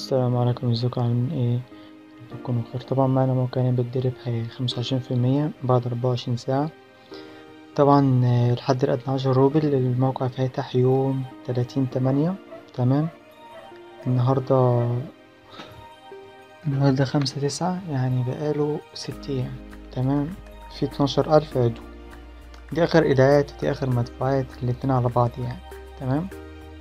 السلام عليكم ازيكم عاملين ايه تكونوا بخير طبعا معنا موقع بتدرب خمسة وعشرين في المية بعد أربعة وعشرين ساعة طبعا آه، الحد الأدنى عشر روبل الموقع فاتح يوم تلاتين تمانية تمام النهاردة النهاردة خمسة تسعة يعني بقاله ست أيام تمام في اتناشر ألف عدو دي آخر إيداعات ودي آخر مدفوعات الاتنين على بعض يعني تمام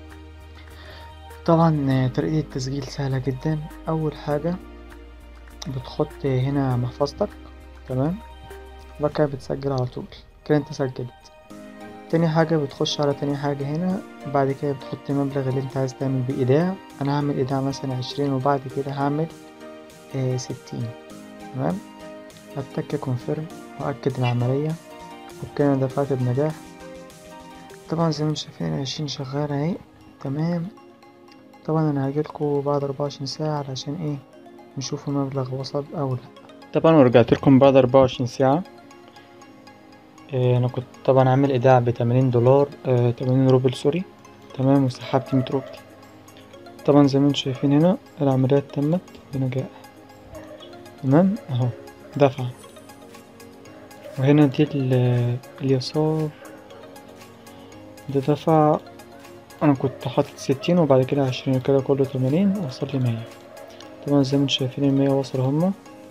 طبعا آه، طريقة التسجيل سهلة جدا أول حاجة بتحط هنا محفظتك تمام وبعد كده بتسجل على طول كده انت سجلت تاني حاجة بتخش على تاني حاجة هنا بعد كده بتحط المبلغ اللي انت عايز تعمل بيه ايداع انا هعمل ايداع مثلا عشرين وبعد كده هعمل آه ستين تمام هتك كونفيرم وأكد العملية وبكده انا دفعت بنجاح طبعا زي ما انتم شايفين عشرين شغالة اهي تمام طبعا انا هجيلكوا بعد اربعة وعشرين ساعة علشان ايه نشوف المبلغ وصل او لا طبعا ورجعت لكم بعد اربعة وعشرين ساعة إيه انا كنت طبعا عامل ايداع بتمانين دولار آه تمانين روبل سوري تمام وسحبت مية روبل طبعا زي ما انتم شايفين هنا العملية تمت بنجاح تمام اهو دفع وهنا دي ال- اليسار ده دفع انا كنت حاطط ستين وبعد كده عشرين كده كله تمانين وصل لي مية طبعا زي ما انتم شايفين المية وصل هما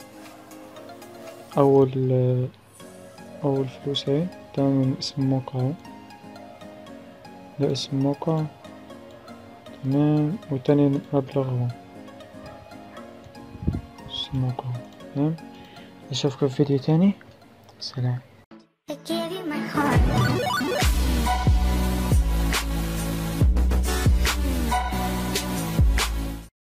اول اول فلوس اهي ده من اسم الموقع اهو ده اسم الموقع تمام وتاني مبلغ اهو اسم الموقع اهو تمام اشوفكم في فيديو تاني سلام I gave you my heart.